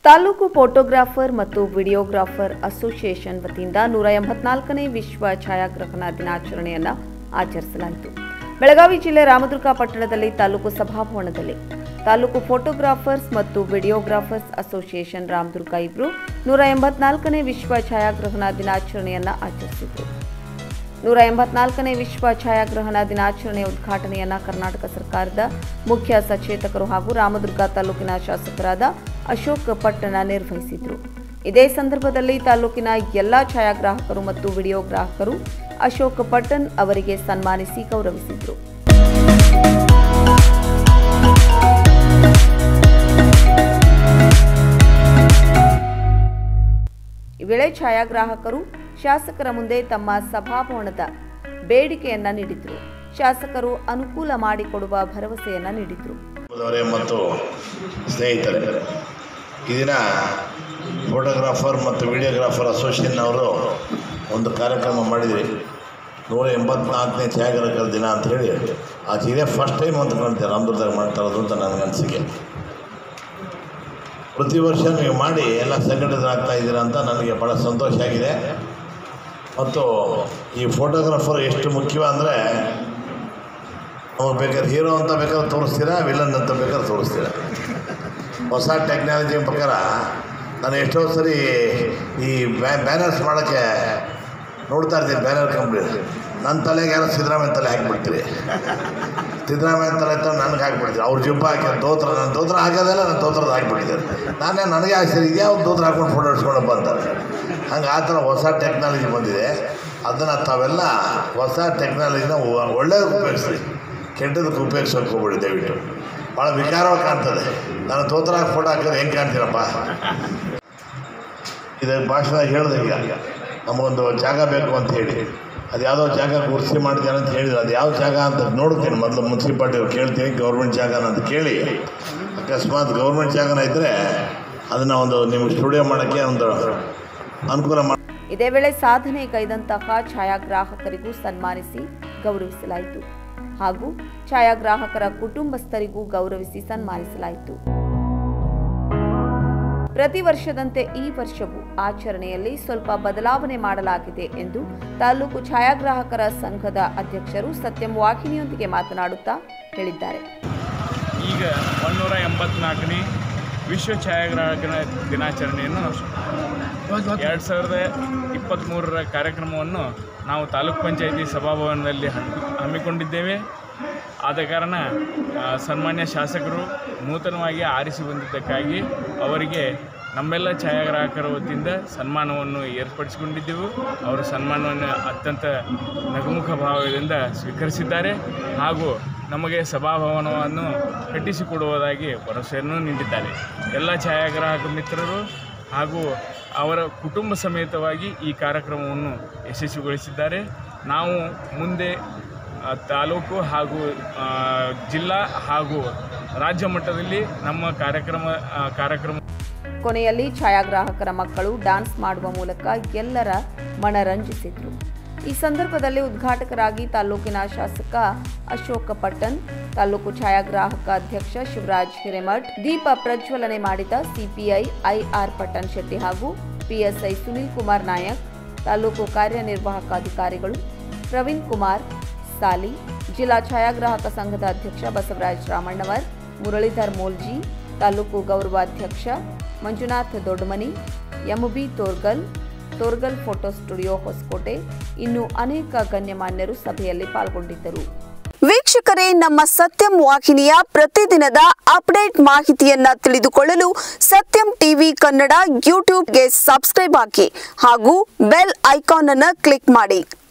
taluk photographer ಮತ್ತು videographer association ವತಿಯಿಂದ ನೂರ ಎಂಬತ್ನಾಲ್ಕನೇ ವಿಶ್ವ ಛಾಯಾಗ್ರಹಣ ದಿನಾಚರಣೆಯನ್ನು ಆಚರಿಸಲಾಯಿತು ಬೆಳಗಾವಿ ಜಿಲ್ಲೆ ರಾಮದುರ್ಗ ಪಟ್ಟಣದಲ್ಲಿ ತಾಲೂಕು ಸಭಾಭವನದಲ್ಲಿ ತಾಲೂಕು ಫೋಟೋಗ್ರಾಫರ್ಸ್ ಮತ್ತು ವಿಡಿಯೋಗ್ರಾಫರ್ಸ್ ಅಸೋಸಿಯೇಷನ್ ರಾಮದುರ್ಗ ಇಬ್ರು ನೂರ ಎಂಬತ್ನಾಲ್ಕನೇ ವಿಶ್ವ ಛಾಯಾಗ್ರಹಣ ದಿನಾಚರಣೆಯನ್ನು ಆಚರಿಸಿದರು ನೂರ ಎಂಬತ್ನಾಲ್ಕನೇ ವಿಶ್ವ ಛಾಯಾಗ್ರಹಣ ದಿನಾಚರಣೆಯ ಉದ್ಘಾಟನೆಯನ್ನ ಕರ್ನಾಟಕ ಸರ್ಕಾರದ ಮುಖ್ಯ ಸಚೇತಕರು ಹಾಗೂ ರಾಮದುರ್ಗ ತಾಲೂಕಿನ ಶಾಸಕರಾದ ಅಶೋಕ್ ಪಟ್ಟಣ ನಿರ್ವಹಿಸಿದರು ಇದೇ ಸಂದರ್ಭದಲ್ಲಿ ತಾಲೂಕಿನ ಎಲ್ಲಾ ಛಾಯಾಗ್ರಾಹಕರು ಮತ್ತು ವಿಡಿಯೋಗ್ರಾಹಕರು ಅಶೋಕ್ ಪಟ್ಟಣ್ ಅವರಿಗೆ ಸನ್ಮಾನಿಸಿ ಗೌರವಿಸಿದರು ಈ ವೇಳೆ ಛಾಯಾಗ್ರಾಹಕರು ಶಾಸಕರ ಮುಂದೆ ತಮ್ಮ ಸಭಾಭವನದ ಬೇಡಿಕೆಯನ್ನ ನೀಡಿದರು ಶಾಸಕರು ಅನುಕೂಲ ಮಾಡಿಕೊಡುವ ಭರವಸೆಯನ್ನ ನೀಡಿದರು ಅವರೇ ಮತ್ತು ಸ್ನೇಹಿತರೆ ಈ ದಿನ ಫೋಟೋಗ್ರಾಫರ್ ಮತ್ತು ವಿಡಿಯೋಗ್ರಾಫರ್ ಅಸೋಸಿಯೇಷನ್ ಅವರು ಒಂದು ಕಾರ್ಯಕ್ರಮ ಮಾಡಿದ್ರಿ ನೂರ ಎಂಬತ್ನಾಲ್ಕನೇ ಛಾಯಾಗ್ರಾಹಕರ ದಿನ ಅಂತ ಹೇಳಿ ಅದು ಇದೇ ಫಸ್ಟ್ ಟೈಮ್ ಅಂತ ಕಾಣ್ತೀವಿ ರಾಮದುರ್ಗದಾಗ ಮಾಡ್ತಾ ಇರೋದು ಅಂತ ನನಗೆ ಅನಿಸಿಕೆ ಪ್ರತಿ ವರ್ಷ ನೀವು ಮಾಡಿ ಎಲ್ಲ ಸಂಘಟಿತರಾಗ್ತಾ ಇದ್ದೀರಾ ಅಂತ ನನಗೆ ಭಾಳ ಸಂತೋಷ ಆಗಿದೆ ಮತ್ತು ಈ ಫೋಟೋಗ್ರಾಫರ್ ಎಷ್ಟು ಮುಖ್ಯ ಅಂದರೆ ಅವ್ರು ಬೇಕಾದ್ರೆ ಹೀರೋ ಅಂತ ಬೇಕಾದ್ರೆ ತೋರಿಸ್ತೀರಾ ವಿಲನ್ ಅಂತ ಬೇಕಾದ್ರೆ ತೋರಿಸ್ತೀರಾ ಹೊಸ ಟೆಕ್ನಾಲಜಿ ಪ್ರಕಾರ ನಾನು ಎಷ್ಟೋ ಸರಿ ಈ ಬ್ಯಾನರ್ಸ್ ಮಾಡೋಕ್ಕೆ ನೋಡ್ತಾ ಇರ್ತೀನಿ ಬ್ಯಾನರ್ ಕಂಪ್ನಿ ನನ್ನ ತಲೆಗೆ ಯಾರೋ ಸಿದ್ದರಾಮಯ್ಯ ತಲೆ ಹಾಕಿಬಿಡ್ತೀರಿ ಸಿದ್ದರಾಮಯ್ಯ ತಲೆ ತ ನನಗೆ ಹಾಕಿಬಿಡ್ತೀರಿ ಅವ್ರ ಜುಬ್ಬ ಹಾಕಿ ದೋತ್ರ ನನ್ನ ದೋತ್ರ ಹಾಕೋದೆಲ್ಲ ನನ್ನ ದೋತ್ರದ ಹಾಕಿಬಿಟ್ಟಿದ್ದಾರೆ ನಾನೇ ನನಗೆ ಆಸೆ ಇದೆಯಾ ಅವ್ರು ದೋತ್ರ ಹಾಕೊಂಡು ಫೋಟೋ ಹಿಡ್ಸ್ಕೊಂಡಪ್ಪ ಅಂತಾರೆ ಹಂಗೆ ಆ ಥರ ಹೊಸ ಟೆಕ್ನಾಲಜಿ ಬಂದಿದೆ ಅದನ್ನು ತಾವೆಲ್ಲ ಹೊಸ ಟೆಕ್ನಾಲಜಿನ ಒಳ್ಳೇದಕ್ಕೆ ಉಪಯೋಗಿಸ್ರಿ ಕೆಟ್ಟದಕ್ಕೆ ಉಪಯೋಗಿಸೋಕೆ ಹೋಗ್ಬೇಡಿ ದಯವಿಟ್ಟು ಭಾಳ ವಿಕಾರವಾಗಿ ಕಾಣ್ತದೆ ನಾನು ತೋತ್ರ ಹಾಕಿ ಫೋಟೋ ಹಾಕಿದ್ರೆ ಹೆಂಗೆ ಕಾಣ್ತೀರಪ್ಪ ಇದಕ್ಕೆ ಭಾಷಣ ಹೇಳಿದೆ ಈಗ ನಮಗೊಂದು ಜಾಗ ಬೇಕು ಅಂತ ಹೇಳಿ ಅದು ಯಾವುದೋ ಜಾಗ ಗುರುಸಿ ಮಾಡ್ತೇನೆ ಅಂತ ಹೇಳಿದ್ರು ಅದು ಯಾವ ಜಾಗ ಅಂತ ನೋಡ್ತೀನಿ ಮೊದಲು ಮುನ್ಸಿಪಾಲ್ಟಿ ಅವ್ರು ಕೇಳ್ತೀನಿ ಗೌರ್ಮೆಂಟ್ ಜಾಗನ ಅಂತ ಕೇಳಿ ಅಕಸ್ಮಾತ್ ಗೌರ್ಮೆಂಟ್ ಜಾಗನ ಇದ್ದರೆ ಅದನ್ನು ಒಂದು ನಿಮ್ಗೆ ಸ್ಟುಡಿಯೋ ಮಾಡೋಕ್ಕೆ ಒಂದು ಅನುಕೂಲ ಮಾಡಿ ಇದೇ ವೇಳೆ ಸಾಧನೆ ಕೈದಂತಹ ಛಾಯಾಗ್ರಾಹಕರಿಗೂ ಸನ್ಮಾನಿಸಿ ಗೌರವಿಸಲಾಯಿತು ಹಾಗೂ ಛಾಯಾಗ್ರಾಹಕರ ಕುಟುಂಬಸ್ಥರಿಗೂ ಗೌರವಿಸಿ ಸನ್ಮಾನಿಸಲಾಯಿತು ಪ್ರತಿ ವರ್ಷದಂತೆ ಈ ವರ್ಷವೂ ಆಚರಣೆಯಲ್ಲಿ ಸ್ವಲ್ಪ ಬದಲಾವಣೆ ಮಾಡಲಾಗಿದೆ ಎಂದು ತಾಲೂಕು ಛಾಯಾಗ್ರಾಹಕರ ಸಂಘದ ಅಧ್ಯಕ್ಷರು ಸತ್ಯಂ ವಾಹಿನಿಯೊಂದಿಗೆ ಮಾತನಾಡುತ್ತಾ ಹೇಳಿದ್ದಾರೆ ಈಗ ಒಂದೂರ ಎಂಬತ್ನಾಲ್ಕನೇ ವಿಶ್ವ ಛಾಯಾಗ್ರಾಹಕರ ದಿನಾಚರಣೆಯನ್ನು ಎರಡು ಸಾವಿರದ ಇಪ್ಪತ್ತ್ಮೂರರ ಕಾರ್ಯಕ್ರಮವನ್ನು ನಾವು ತಾಲೂಕ್ ಪಂಚಾಯಿತಿ ಸಭಾಭವನದಲ್ಲಿ ಹಮ್ಮಿ- ಹಮ್ಮಿಕೊಂಡಿದ್ದೇವೆ ಆದ ಕಾರಣ ಆ, ಸನ್ಮಾನ್ಯ ಶಾಸಕರು ನೂತನವಾಗಿ ಆರಿಸಿ ಬಂದಿದ್ದಕ್ಕಾಗಿ ಅವರಿಗೆ ನಮ್ಮೆಲ್ಲ ಛಾಯಾಗ್ರಾಹಕರ ವತಿಯಿಂದ ಸನ್ಮಾನವನ್ನು ಏರ್ಪಡಿಸಿಕೊಂಡಿದ್ದೆವು ಅವರು ಸನ್ಮಾನವನ್ನು ಅತ್ಯಂತ ನಗುಮುಖ ಭಾವದಿಂದ ಸ್ವೀಕರಿಸಿದ್ದಾರೆ ಹಾಗೂ ನಮಗೆ ಸಭಾಭವನವನ್ನು ಕಟ್ಟಿಸಿಕೊಡುವುದಾಗಿ ಭರವಸೆಯನ್ನು ನೀಡಿದ್ದಾರೆ ಎಲ್ಲ ಛಾಯಾಗ್ರಾಹಕ ಮಿತ್ರರು ಹಾಗೂ ಅವರ ಕುಟುಂಬ ಸಮೇತವಾಗಿ ಈ ಕಾರ್ಯಕ್ರಮವನ್ನು ಯಶಸ್ವಿಗೊಳಿಸಿದ್ದಾರೆ ನಾವು ಮುಂದೆ ಆ, ತಾಲೂಕು ಹಾಗೂ ಆ, ಜಿಲ್ಲಾ ಹಾಗೂ ರಾಜ್ಯ ಮಟ್ಟದಲ್ಲಿ ನಮ್ಮ ಕಾರ್ಯಕ್ರಮ ಆ, ಕಾರ್ಯಕ್ರಮ ಕೊನೆಯಲ್ಲಿ ಛಾಯಾಗ್ರಾಹಕರ ಮಕ್ಕಳು ಡ್ಯಾನ್ಸ್ ಮಾಡುವ ಮೂಲಕ ಎಲ್ಲರ ಮನರಂಜಿಸಿದ್ರು ಈ ಸಂದರ್ಭದಲ್ಲಿ ಉದ್ಘಾಟಕರಾಗಿ ತಾಲೂಕಿನ ಶಾಸಕ ಅಶೋಕ ಪಟ್ಟಣ್ ತಾಲೂಕು ಛಾಯಾಗ್ರಾಹಕ ಅಧ್ಯಕ್ಷ ಶಿವರಾಜ್ ಹಿರೇಮಠ್ ದೀಪ ಪ್ರಜ್ವಲನೆ ಮಾಡಿದ ಸಿಪಿಐ ಐಆರ್ ಪಟ್ಟಣ್ ಶೆಟ್ಟಿ ಹಾಗೂ ಪಿಎಸ್ಐ ಸುನಿಲ್ ಕುಮಾರ್ ನಾಯಕ್ ತಾಲೂಕು ಕಾರ್ಯನಿರ್ವಾಹಕ ಅಧಿಕಾರಿಗಳು ಪ್ರವೀಣ್ ಕುಮಾರ್ ಸಾಲಿ ಜಿಲ್ಲಾ ಛಾಯಾಗ್ರಾಹಕ ಸಂಘದ ಅಧ್ಯಕ್ಷ ಬಸವರಾಜ್ ರಾಮಣ್ಣವರ್ ಮುರಳೀಧರ್ ಮೋಲ್ಜಿ ತಾಲೂಕು ಗೌರವಾಧ್ಯಕ್ಷ Manjunath Doddamani MB Torgal Torgal photo studio Hosakote ಇನ್ನು ಅನೇಕ ಗಣ್ಯಮಾನ್ಯರು ಸಭೆಯಲ್ಲಿ ಪಾಲ್ಗೊಂಡಿದ್ದರು ವೀಕ್ಷಕರೇ ನಮ್ಮ ಸತ್ಯಂ ವಾಹಿನಿಯ ಪ್ರತಿದಿನದ ಅಪ್ಡೇಟ್ ಮಾಹಿತಿಯನ್ನ ತಿಳಿದುಕೊಳ್ಳಲು ಸತ್ಯಂ ಟಿವಿ ಕನ್ನಡ ಯೂಟ್ಯೂಬ್ಗೆ ಸಬ್ಸ್ಕ್ರೈಬ್ ಹಾಕಿ ಹಾಗೂ ಬೆಲ್ ಐಕಾನ್ ಅನ್ನು ಕ್ಲಿಕ್ ಮಾಡಿ